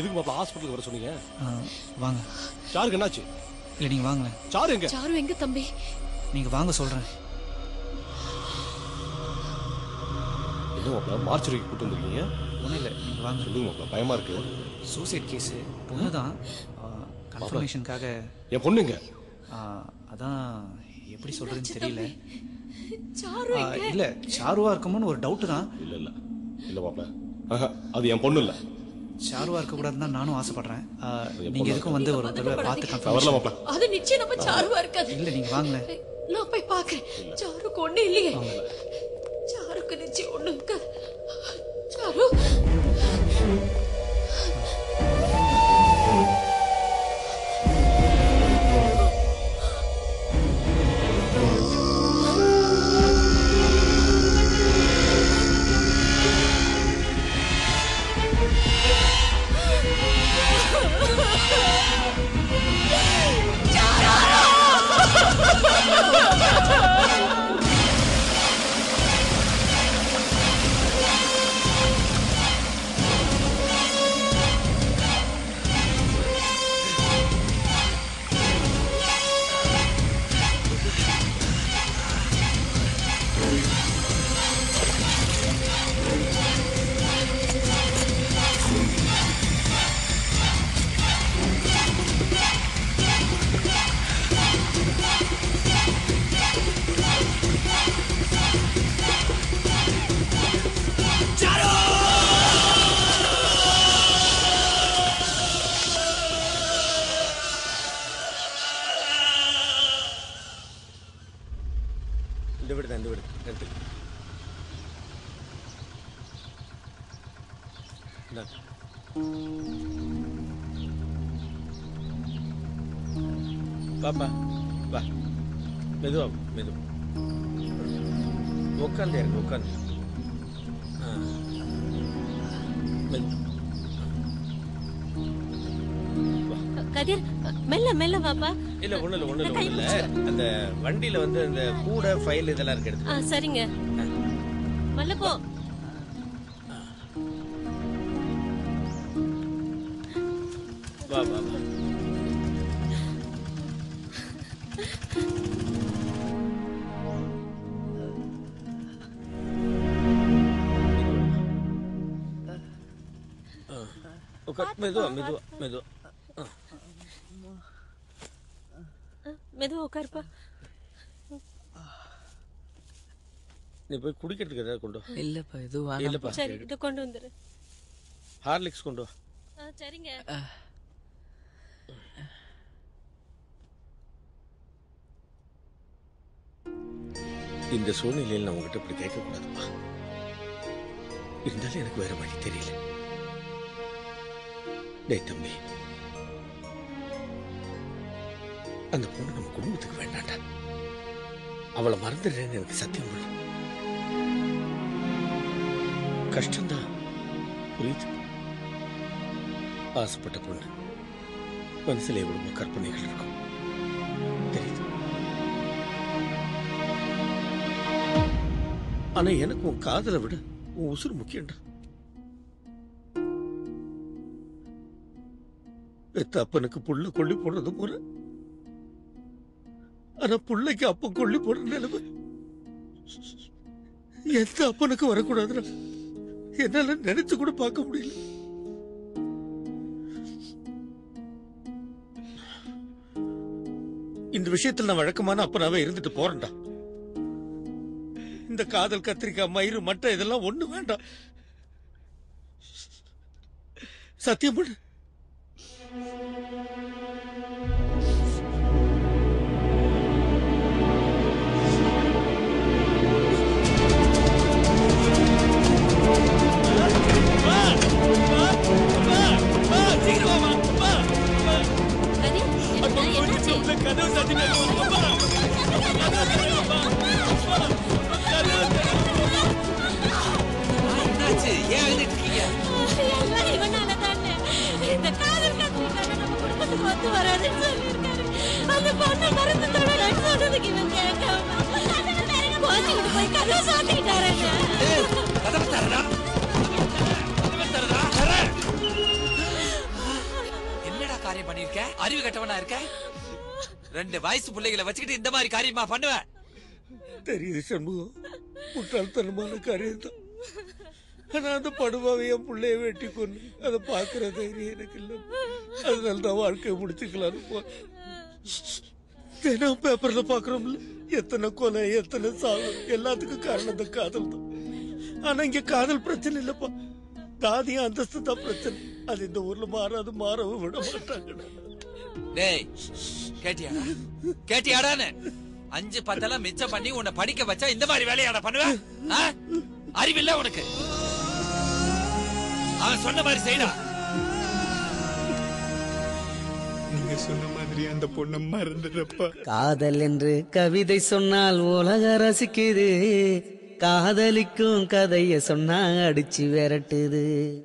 எதுக்கு மாப்பிள ஹாஸ்பிட்டலுக்கு வர சொன்னீங்க ஆ, வாங்க சாருக்கு என்னாச்சு இல்லை நீங்கள் வாங்களேன் சாரு எங்க சாரு எங்க தம்பி நீங்கள் வாங்க சொல்கிறேன் என்ன மாப்பிள மார்ச்சரிக்கு கூட்டு வந்திருக்கீங்க ஒன்றும் இல்லை நீங்கள் வாங்க சொல்லுங்க மாப்பிள பயமா இருக்கு சூசைட் கேஸு பொண்ணு தான் கன்ஃபர்மேஷனுக்காக என் பொண்ணுங்க அதான் எப்படி சொல்கிறதுன்னு தெரியல சாரு ஆ, இல்லை சாருவா இருக்குமோன்னு ஒரு டவுட்டு தான் இல்ல இல்ல இல்ல மாப்பிள ஆஹா, அது என் பொண்ணு இல்ல சாருவா இருக்கக்கூடாதுன்னு தான் நானும் ஆசைப்படுறேன் ஆ, பொண்ணு நீங்க எதுக்கும் வந்து ஒரு தடவை பார்த்து வரல கன்ஃபர்மேஷன் மாப்பிள அது நிச்சயம் நம்ம சாருவா இருக்காது இல்லை நீங்கள் வாங்களேன் நான் போய் பாக்குறேன் சாருக்கு ஒண்ணு இல்லையே சாருக்கு நிச்சயம் ஒண்ணு இருக்காது சாரு இந்த வீடு தான் இந்த வீடு எடுத்து இந்தாங்க. வாப்பா வா மெதுவா மெது உட்காந்து இருக்கு உட்காந்து ஆ. மெது கதிர் மெல்ல மெல்ல வாப்பா இல்ல ஒண்ணு இல்ல ஒண்ணு இல்ல ஒண்ணு இல்ல அந்த வண்டியில வந்து அந்த கூட ஃபைல் இதெல்லாம் இருக்கு எடுத்து ஆ சரிங்க மெல்ல போ வா வா வா ஆ. உட்கார் மெதுவா மெதுவா மெதுவா ஆ. மெதுவா உட்காருப்பா நீ போய் குடிக்கிறதுக்கு ஏதாவது கொண்டு வா இல்லப்பா எதுவும் இல்லப்பா சரி இதை கொண்டு வந்துரு ஹார்லிக்ஸ் கொண்டு வா ஆ சரிங்க இந்த சூழ்நிலையில் நான் உங்ககிட்ட இப்படி கேட்கக்கூடாதுப்பா இருந்தாலும் எனக்கு வேற வழி தெரியல டேய் தம்பி அந்த பொண்ணு நம்ம குடும்பத்துக்கு வேண்டாண்டா அவளை மறந்துடுறேன்னு எனக்கு சத்தியம் பண்ணு கஷ்டம்தான் புரியுது ஆசைப்பட்ட பொண்ணு மனசுல எவ்வளவோ கற்பனைகள் இருக்கும் தெரியுது ஆனா எனக்கு உன் காதலை விட உன் உசுறு முக்கியம்டா பெத்த அப்பனுக்கு புள்ள கொல்லி போடுறது போல ஆனா புள்ளைக்கு அப்ப கொல்லி போடுற நிலைமை எந்த அப்பனுக்கு வரக்கூடாதுடா என்னால நினைச்சு கூட பார்க்க முடியல இந்த விஷயத்துல நான் வழக்கமான அப்பனாவே இருந்துட்டு போறேன்டா இந்த காதல் கத்திரிக்காய் மயிறு மட்டை இதெல்லாம் ஒண்ணு வேண்டாம் சத்தியம் பண்ணு கதிர் என்ன என்னாச்சு என்னாச்சு ஏன் அழுதுட்டு இருக்கீங்க எல்லாம் இவனால தானே இந்த காதல் கத்திரிக்காக நம்ம குடும்பத்துக்கு ஒத்து வராதுன்னு சொல்லியிருக்காரு அந்த பொண்ணை மருந்து தொடரன்னு சொன்னதுக்கு இவன் கேட்காம கோச்சிக்கிட்டு போய் கதை சாத்திக்கிட்டாருங்க கதவை தரடா கதவை தரடா தர காரியம் பண்ணிருக்க அறிவு கட்டவனா இருக்க ரெண்டு வயசு பிள்ளைகளை வச்சுக்கிட்டு இந்த மாதிரி காரியமா பண்ணுவ தெரியுது சண்முகம் முட்டாள்தனமான காரியம் தான் ஆனா அந்த படுவாவை என் பிள்ளைய வெட்டி கொண்டு அதை பாக்குற தைரியம் எனக்கு இல்லை அதனால தான் வாழ்க்கையை முடிச்சுக்கலான்னு போ தினம் பேப்பர்ல பாக்குறோம்ல எத்தனை கொலை எத்தனை சாவு எல்லாத்துக்கும் காரணம் இந்த காதல் தான் ஆனா இங்க காதல் பிரச்சனை இல்லப்பா தாதியும் அந்தஸ்து தான் பிரச்சனை அது இந்த ஊர்ல மாறாது மாறவும் விட மாட்டாங்கடா டேய் கேட்டியாடா கேட்டியாடான்னு அஞ்சு பத்தெல்லாம் மிச்சம் பண்ணி உன்னை படிக்க வச்சா இந்த மாதிரி வேலையாட பண்ணுவ ஆ? அறிவில்ல உனக்கு அவன் சொன்ன மாதிரி செய்டா நீங்க சொன்ன மாதிரி அந்த பொண்ணை மறந்துடுறப்பா காதல் என்று கவிதை சொன்னால் உலக ரசிக்குது காதலிக்கும் கதைய சொன்னா அடிச்சு விரட்டுது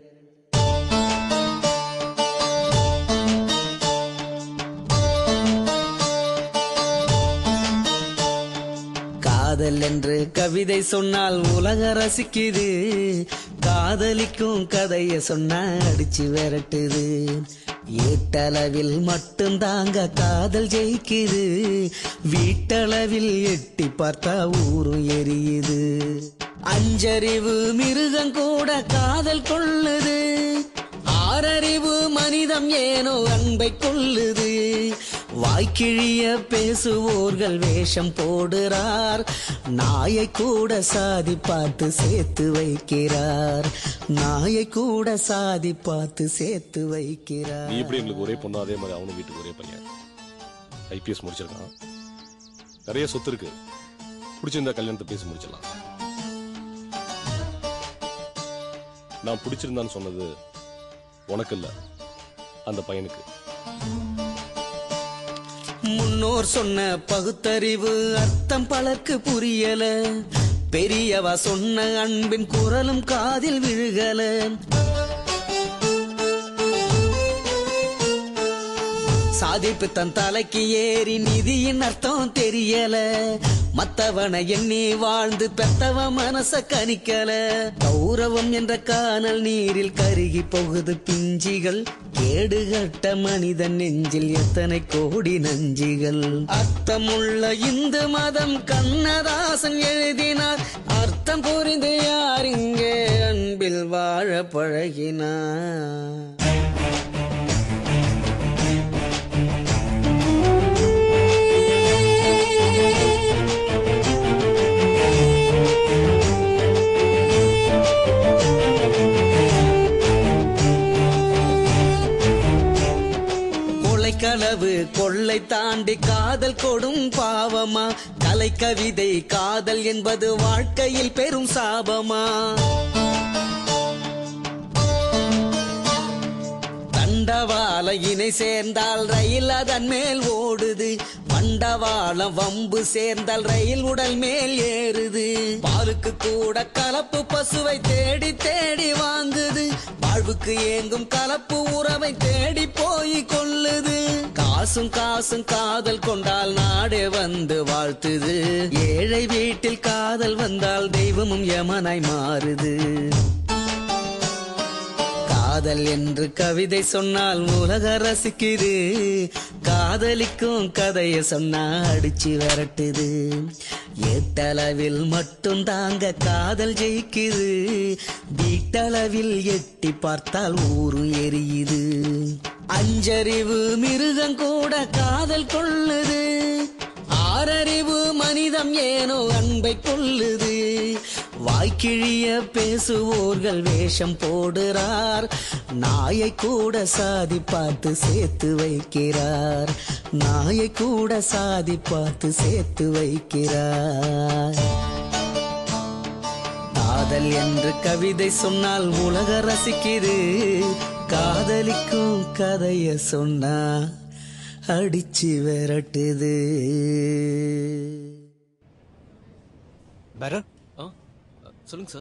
காதல் என்று கவிதை சொன்னால் உலக ரசிக்குது காதலிக்கும் கதைய சொன்னா அடிச்சு விரட்டுது ஏட்டளவில் மட்டும் தாங்க காதல் ஜெயிக்குது வீட்டளவில் எட்டி பார்த்தா ஊரும் எரியுது அஞ்சறிவு மிருகம் கூட காதல் கொள்ளுது ஆறறிவு மனிதம் ஏனோ அன்பை கொள்ளுது வாய்க்கிழிய பேசுவோர்கள் வேஷம் போடுறார் நாயை கூட சாதி பார்த்து சேர்த்து வைக்கிறார் நாயை கூட சாதி பார்த்து சேர்த்து வைக்கிறார் நீ எப்படி எங்களுக்கு ஒரே பொண்ணு அதே மாதிரி அவனும் வீட்டுக்கு ஒரே பையன் ஐபிஎஸ் முடிச்சிருக்கான் நிறைய சொத்து இருக்கு பிடிச்சிருந்தா கல்யாணத்தை பேசி முடிச்சிடலாம் நான் பிடிச்சிருந்தான்னு சொன்னது உனக்கு இல்ல அந்த பையனுக்கு முன்னோர் சொன்ன பகுத்தறிவு அர்த்தம் பலருக்கு புரியல பெரியவா சொன்ன அன்பின் குரலும் காதில் விழுகல சாதிப்பு தன் தலைக்கு ஏறி நிதியின் அர்த்தம் தெரியல மத்தவனை எண்ணி வாழ்ந்து பெத்தவ மனச கணிக்கல கௌரவம் என்ற காணல் நீரில் கருகி போகுது பிஞ்சிகள் கேடுகட்ட மனிதன் நெஞ்சில் எத்தனை கோடி நஞ்சிகள் அர்த்தமுள்ள இந்து மதம் கண்ணதாசன் எழுதினார் அர்த்தம் புரிந்து யார் இங்கே அன்பில் வாழ பழகினார் கொலைக்களவு கொள்ளை தாண்டி காதல் கொடும் பாவமா கலை கவிதை காதல் என்பது வாழ்க்கையில் பெரும் சாபமா தண்டவாள இணை சேர்ந்தால் ரயில் அதன் மேல் ஓடுது பண்டவாளம் வம்பு சேர்ந்தால் ரயில் உடல் மேல் ஏறுது பாலுக்கு கூட கலப்பு பசுவை தேடி தேடி வாங்குது வாழ்வுக்கு ஏங்கும் கலப்பு உறவை தேடி போய் கொள்ளுது காசும் காசும் காதல் கொண்டால் நாடே வந்து வாழ்த்துது ஏழை வீட்டில் காதல் வந்தால் தெய்வமும் யமனாய் மாறுது காதல் என்று கவிதை சொன்னால் உலக ரசிக்குது காதலிக்கும் கதைய சொன்னா அடிச்சு விரட்டுது எட்டளவில் மட்டும் தாங்க காதல் ஜெயிக்குது வீட்டளவில் எட்டி பார்த்தால் ஊரும் எரியுது அஞ்சறிவு மிருகம் கூட காதல் கொள்ளுது ஆறறிவு மனிதம் ஏனோ அன்பை கொள்ளுது வாய்க்கிழிய பேசுவோர்கள் வேஷம் போடுறார் நாயை கூட சாதி பார்த்து சேர்த்து வைக்கிறார் நாயை கூட சாதி பார்த்து சேர்த்து வைக்கிறார் காதல் என்று கவிதை சொன்னால் உலக ரசிக்குது காதலிக்கும் கதைய சொன்னா அடிச்சு விரட்டுது பேரர் சொல்லுங்க சார்